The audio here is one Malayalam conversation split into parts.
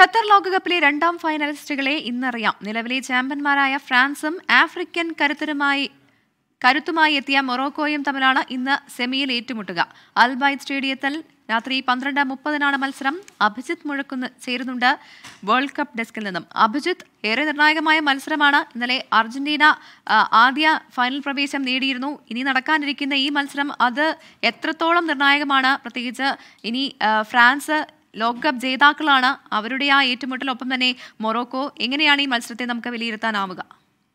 ഖത്തർ ലോകകപ്പിലെ രണ്ടാം ഫൈനലിസ്റ്റുകളെ ഇന്നറിയാം നിലവിലെ ചാമ്പ്യന്മാരായ ഫ്രാൻസും ആഫ്രിക്കൻ കരുത്തരുമായി കരുത്തുമായി എത്തിയ മൊറോക്കോയും തമ്മിലാണ് ഇന്ന് സെമിയിൽ ഏറ്റുമുട്ടുക അൽബൈത്ത് സ്റ്റേഡിയത്തിൽ രാത്രി പന്ത്രണ്ട് മുപ്പതിനാണ് മത്സരം അഭിജിത്ത് മുഴക്കുന്ന് ചേരുന്നുണ്ട് വേൾഡ് കപ്പ് ഡെസ്കിൽ നിന്നും അഭിജിത്ത് ഏറെ നിർണായകമായ മത്സരമാണ് ഇന്നലെ അർജന്റീന ആ, ആദ്യ ഫൈനൽ പ്രവേശം നേടിയിരുന്നു ഇനി നടക്കാനിരിക്കുന്ന ഈ മത്സരം അത് എത്രത്തോളം നിർണായകമാണ് പ്രത്യേകിച്ച് ഇനി ആ, ഫ്രാൻസ് ലോകകപ്പ് ജേതാക്കളാണ് അവരുടെ ആ ഏറ്റുമുട്ടൽ ഒപ്പം തന്നെ മൊറോക്കോ എങ്ങനെയാണ് ഈ മത്സരത്തെ നമുക്ക് വിലയിരുത്താനാവുക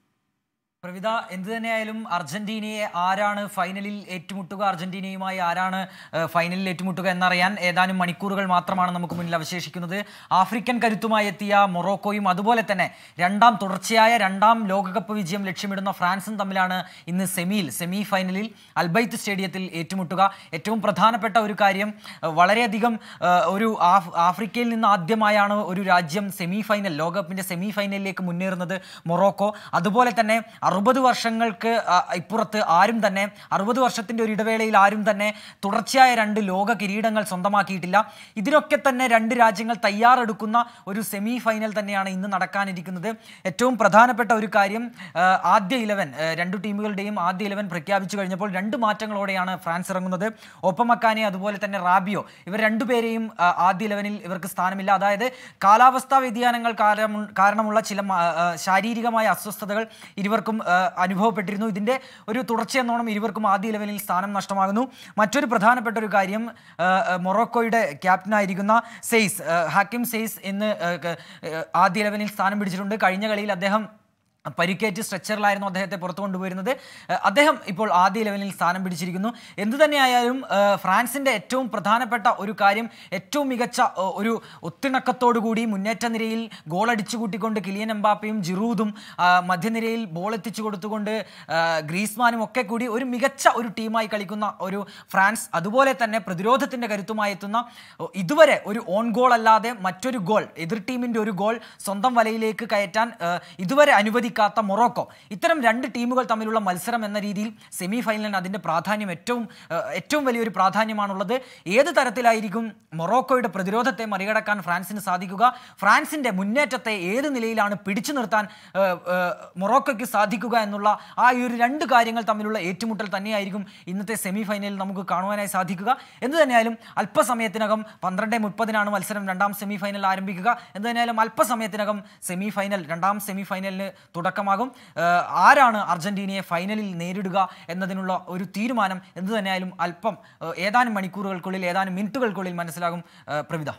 പ്രവിത എന്തു തന്നെയായാലും അർജന്റീനയെ ആരാണ് ഫൈനലിൽ ഏറ്റുമുട്ടുക അർജന്റീനയുമായി ആരാണ് ഏഹ്, ഫൈനലിൽ ഏറ്റുമുട്ടുക എന്നറിയാൻ ഏതാനും മണിക്കൂറുകൾ മാത്രമാണ് നമുക്ക് മുന്നിൽ അവശേഷിക്കുന്നത് ആഫ്രിക്കൻ കരുത്തുമായി എത്തിയ മൊറോക്കോയും അതുപോലെ തന്നെ രണ്ടാം തുടർച്ചയായ രണ്ടാം ലോകകപ്പ് വിജയം ലക്ഷ്യമിടുന്ന ഫ്രാൻസും തമ്മിലാണ് ഇന്ന് സെമിയിൽ സെമി ഫൈനലിൽ അൽബൈത്ത് സ്റ്റേഡിയത്തിൽ ഏറ്റുമുട്ടുക ഏറ്റവും പ്രധാനപ്പെട്ട ഒരു കാര്യം ഏഹ്, വളരെയധികം ഏഹ്, ഒരു ആഫ് ആഫ്രിക്കയിൽ നിന്ന് ആദ്യമായാണ് ഒരു രാജ്യം സെമി ഫൈനൽ ലോകകപ്പിന്റെ സെമി ഫൈനലിലേക്ക് മുന്നേറുന്നത് മൊറോക്കോ അതുപോലെ തന്നെ അറുപത് വർഷങ്ങൾക്ക് ആ, ഇപ്പുറത്ത് ആരും തന്നെ അറുപത് വർഷത്തിന്റെ ഒരു ഇടവേളയിൽ ആരും തന്നെ തുടർച്ചയായ രണ്ട് ലോക കിരീടങ്ങൾ സ്വന്തമാക്കിയിട്ടില്ല ഇതിനൊക്കെ തന്നെ രണ്ട് രാജ്യങ്ങൾ തയ്യാറെടുക്കുന്ന ഒരു സെമി ഫൈനൽ തന്നെയാണ് ഇന്ന് നടക്കാനിരിക്കുന്നത് ഏറ്റവും പ്രധാനപ്പെട്ട ഒരു കാര്യം ആ, ആദ്യ ഇലവൻ രണ്ടു ടീമുകളുടെയും ആദ്യ ഇലവൻ പ്രഖ്യാപിച്ചു കഴിഞ്ഞപ്പോൾ രണ്ട് മാറ്റങ്ങളോടെയാണ് ഫ്രാൻസ് ഇറങ്ങുന്നത് ഒപ്പമക്കാനെ അതുപോലെ തന്നെ റാബിയോ ഇവർ രണ്ടുപേരെയും ആ, ആദ്യ ഇലവനിൽ ഇവർക്ക് സ്ഥാനമില്ല അതായത് കാലാവസ്ഥാ വ്യതിയാനങ്ങൾ കാരണം കാരണമുള്ള ചില മ- ആ, ശാരീരികമായ അസ്വസ്ഥതകൾ ഇരുവർക്കും ആ, അനുഭവപ്പെട്ടിരുന്നു ഇതിന്റെ ഒരു തുടർച്ചയെന്നോണം ഇരുവർക്കും ആദ്യ ലെവലിൽ സ്ഥാനം നഷ്ടമാകുന്നു മറ്റൊരു പ്രധാനപ്പെട്ട ഒരു കാര്യം ആ, ആ, മൊറോക്കോയുടെ ക്യാപ്റ്റനായിരിക്കുന്ന സെയ്സ് ആ, ഹാക്കിം സെയ്സ് എന്ന് ആ, ക- ആ, ആദ്യ ലെവലിൽ സ്ഥാനം പിടിച്ചിട്ടുണ്ട് കഴിഞ്ഞ കളിയിൽ അദ്ദേഹം പരിക്കേറ്റ് സ്ട്രെച്ചറിലായിരുന്നു അദ്ദേഹത്തെ പുറത്തു കൊണ്ടുപോയിരുന്നത് ഏഹ് അദ്ദേഹം ഇപ്പോൾ ആദ്യ ലെവലിൽ സ്ഥാനം പിടിച്ചിരിക്കുന്നു എന്തു തന്നെയായാലും ഏഹ് ഫ്രാൻസിന്റെ ഏറ്റവും പ്രധാനപ്പെട്ട ഒരു കാര്യം ഏറ്റവും മികച്ച ഏഹ് ഒരു ഒത്തിണക്കത്തോടുകൂടി മുന്നേറ്റ നിരയിൽ ഗോൾ അടിച്ചു കൂട്ടിക്കൊണ്ട് കിലിയൻ എംബാപ്പയും ജിറൂദും ആ, മധ്യനിരയിൽ ബോൾ എത്തിച്ചു കൊടുത്തുകൊണ്ട് ആ, ഗ്രീസ്മാനും ഒക്കെ കൂടി ഒരു മികച്ച ഒരു ടീമായി കളിക്കുന്ന ഒരു ഫ്രാൻസ് അതുപോലെ തന്നെ പ്രതിരോധത്തിന്റെ കരുത്തുമായി എത്തുന്ന ഓ, ഇതുവരെ ഒരു ഓൺ ഗോൾ അല്ലാതെ മറ്റൊരു ഗോൾ എതിർ ടീമിന്റെ ഒരു ഗോൾ സ്വന്തം വലയിലേക്ക് കയറ്റാൻ ആ, ഇതുവരെ അനുവദിക്കാത്ത മൊറോക്കോ ഇത്തരം രണ്ട് ടീമുകൾ തമ്മിലുള്ള മത്സരം എന്ന രീതിയിൽ സെമി ഫൈനലിന് അതിന്റെ പ്രാധാന്യം ഏറ്റവും ആ, ഏറ്റവും വലിയൊരു പ്രാധാന്യമാണുള്ളത് ഏത് തരത്തിലായിരിക്കും മൊറോക്കോയുടെ പ്രതിരോധത്തെ മറികടക്കാൻ ഫ്രാൻസിന് സാധിക്കുക ഫ്രാൻസിന്റെ മുന്നേറ്റത്തെ ഏത് നിലയിലാണ് പിടിച്ചു നിർത്താൻ ആ, ആ, മൊറോക്കോയ്ക്ക് സാധിക്കുക എന്നുള്ള ആ ഈ ഒരു രണ്ട് കാര്യങ്ങൾ തമ്മിലുള്ള ഏറ്റുമുട്ടൽ തന്നെയായിരിക്കും ഇന്നത്തെ സെമി ഫൈനലിൽ നമുക്ക് കാണുവാനായി സാധിക്കുക എന്തു തന്നെയായാലും അല്പസമയത്തിനകം പന്ത്രണ്ട് മുപ്പതിനാണ് മത്സരം രണ്ടാം സെമി ഫൈനൽ ആരംഭിക്കുക എന്തു തന്നെയായാലും അല്പസമയത്തിനകം സെമി ഫൈനൽ രണ്ടാം സെമി ഫൈനലിന് തുടക്കമാകും ആഹ് ആരാണ് അർജന്റീനയെ ഫൈനലിൽ നേരിടുക എന്നതിനുള്ള ഒരു തീരുമാനം എന്തു തന്നെയായാലും അല്പം ആഹ് ഏതാനും മണിക്കൂറുകൾക്കുള്ളിൽ ഏതാനും മിനിറ്റുകൾക്കുള്ളിൽ മനസ്സിലാകും ആഹ് പ്രവിധ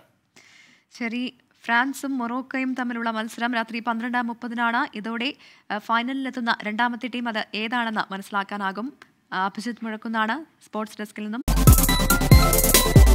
ശരി ഫ്രാൻസും മൊറോക്കോയും തമ്മിലുള്ള മത്സരം രാത്രി പന്ത്രണ്ട് മുപ്പതിനാണ് ഇതോടെ ആ, ഫൈനലിലെത്തുന്ന രണ്ടാമത്തെ ടീം അത് ഏതാണെന്ന് മനസ്സിലാക്കാനാകും ആ, അഭിജിത്ത് മുഴക്കുന്നാണ് സ്പോർട്സ് ഡെസ്കിൽ നിന്നും